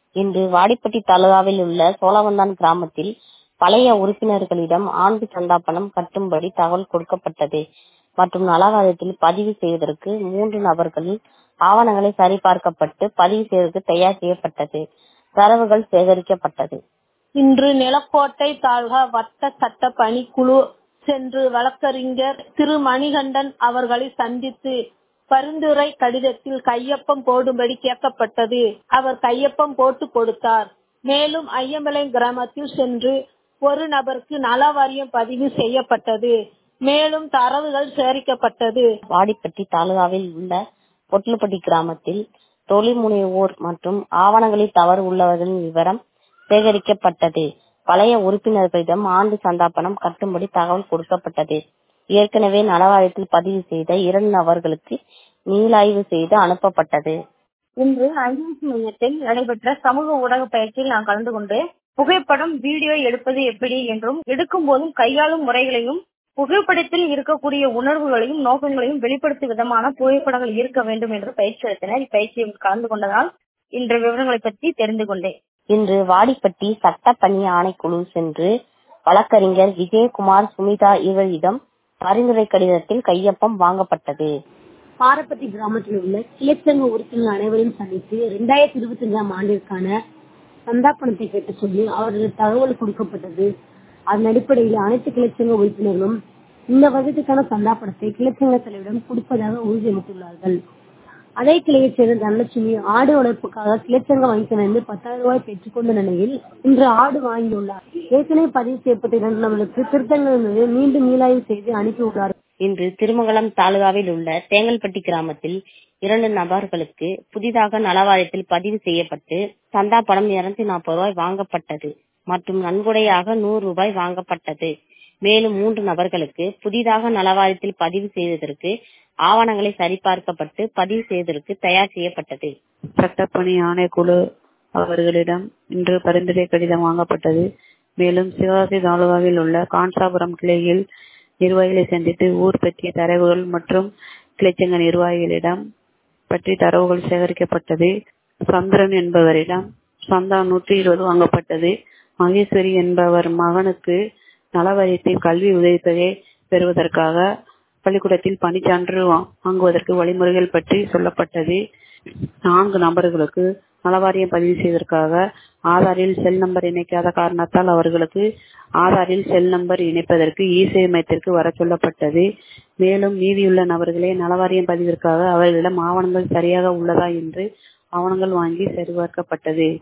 இன்று வாடிப்பட்டி தாலுகாவில் உள்ள சோழவந்தான் கிராமத்தில் பழைய உறுப்பினர்களிடம் ஆண்டு சந்தா பணம் கட்டும்படி தகவல் கொடுக்கப்பட்டது மற்றும் நலவாரியத்தில் பதிவு செய்வதற்கு மூன்று நபர்களின் ஆவணங்களை சரிபார்க்கப்பட்டு பதிவு செய்வதற்கு தயார் செய்யப்பட்டது தரவுகள் சேகரிக்கப்பட்டது இன்று நிலக்கோட்டை தாலுகா வட்ட சட்ட பணிக்குழு சென்று வழக்கறிஞர் திரு மணிகண்டன் அவர்களை சந்தித்து பரிந்துரை கடிதத்தில் கையொப்பம் போடும்படி கேட்கப்பட்டது அவர் கையொப்பம் போட்டு கொடுத்தார் மேலும் ஐயம்பலம் கிராமத்தில் சென்று ஒரு நபருக்கு நல வாரியம் பதிவு செய்யப்பட்டது மேலும் தரவுகள் சேகரிக்கப்பட்டது வாடிப்பட்டி தாலுகாவில் உள்ள பொட்லுப்பட்டி கிராமத்தில் தொழில் முனைவோர் மற்றும் ஆவணங்களில் தவறு உள்ளவர்களின் விவரம் சேகரிக்கப்பட்டது பழைய உறுப்பினர்களிடம் ஆண்டு சந்தா பணம் கட்டும்படி தகவல் கொடுக்கப்பட்டது ஏற்கனவே நலவாரியத்தில் பதிவு செய்த இரண்டு நபர்களுக்கு மீளாய்வு செய்து அனுப்பப்பட்டது இன்று ஐஎன்சி மையத்தில் நடைபெற்ற சமூக ஊடக பயிற்சியில் நான் கலந்து கொண்டு புகைப்படம் வீடியோ எடுப்பது எப்படி என்றும் எடுக்கும் போதும் கையாளும் முறைகளையும் புகைப்படத்தில் இருக்கக்கூடிய உணர்வுகளையும் நோக்கங்களையும் வெளிப்படுத்தும் விதமான புகைப்படங்கள் இருக்க வேண்டும் என்று பயிற்சி அளித்தனர் இப்பயிற்சியில் கலந்து கொண்டதால் இன்ற விவரங்களை பற்றி தெரிந்து கொண்டேன் இன்று வாடிப்பட்டி சட்ட பணி ஆணைக்குழு சென்று வழக்கறிஞர் விஜயகுமார் சுமிதா இருவரிடம் பரிந்துரை கடிதத்தில் கையொப்பம் வாங்கப்பட்டது பாரப்பட்டி கிராமத்தில் உள்ள கிளைச்சங்க உறுப்பினர் அனைவரையும் சந்தித்து இரண்டாயிரத்தி இருபத்தி அஞ்சாம் ஆண்டிற்கான சந்தா பணத்தை கேட்டு சொல்லி அவர்களுக்கு தகவல் கொடுக்கப்பட்டது அதன் அடிப்படையில் அனைத்து கிளைச்சங்க உறுப்பினர்களும் இந்த வருடத்துக்கான சந்தா பணத்தை கிளைச்சங்க தலைவரிடம் கொடுப்பதாக உறுதியளித்துள்ளார்கள் அதே கிளையைச் சேர்ந்த தனலட்சுமி ஆடு வளர்ப்புக்காக கிளைச்சங்க வங்கியிலிருந்து பத்தாயிரம் ரூபாய் பெற்றுக்கொண்ட நிலையில் இன்று ஆடு வாங்கியுள்ளார் ஏற்கனவே பதிவு செய்யப்பட்ட இரண்டு நபர்களுக்கு திருத்தங்கள் மீண்டும் மீளாய்வு செய்து அனுப்பியுள்ளார் இன்று திருமங்கலம் தாலுகாவில் உள்ள தேங்கல்பட்டி கிராமத்தில் இரண்டு நபர்களுக்கு புதிதாக நலவாரியத்தில் பதிவு செய்யப்பட்டு சந்தா பணம் இருநூத்தி நாற்பது ரூபாய் வாங்கப்பட்டது மற்றும் நன்கொடையாக நூறு ரூபாய் வாங்கப்பட்டது மேலும் மூன்று நபர்களுக்கு புதிதாக நலவாரியத்தில் பதிவு செய்வதற்கு ஆவணங்களை சரிபார்க்கப்பட்டு பதிவு செய்வதற்கு தயார் செய்யப்பட்டது சட்டப்பணி ஆணைக்குழு அவர்களிடம் இன்று பரிந்துரை கடிதம் வாங்கப்பட்டது மேலும் சிவகாசி தாலுகாவில் உள்ள கான்சாபுரம் கிளையில் நிர்வாகிகளை சந்தித்து ஊர் பற்றிய தரவுகள் மற்றும் கிளைச்சங்க நிர்வாகிகளிடம் பற்றி தரவுகள் சேகரிக்கப்பட்டது சந்திரன் என்பவரிடம் சந்தா நூற்றி இருபது வாங்கப்பட்டது மகேஸ்வரி என்பவர் மகனுக்கு நலவாரியத்தில் கல்வி உதவித்தொகை பெறுவதற்காக பள்ளிக்கூடத்தில் பணிச்சான்று வாங்குவதற்கு வழிமுறைகள் பற்றி சொல்லப்பட்டது நான்கு நபர்களுக்கு நலவாரியம் பதிவு செய்வதற்காக ஆதாரில் செல் நம்பர் இணைக்காத காரணத்தால் அவர்களுக்கு ஆதாரில் செல் நம்பர் இணைப்பதற்கு இசேவை மையத்திற்கு வர சொல்லப்பட்டது மேலும் மீதியுள்ள நபர்களே நலவாரியம் பதிவிற்காக அவர்களிடம் ஆவணங்கள் சரியாக உள்ளதா என்று ஆவணங்கள் வாங்கி சரிபார்க்கப்பட்டது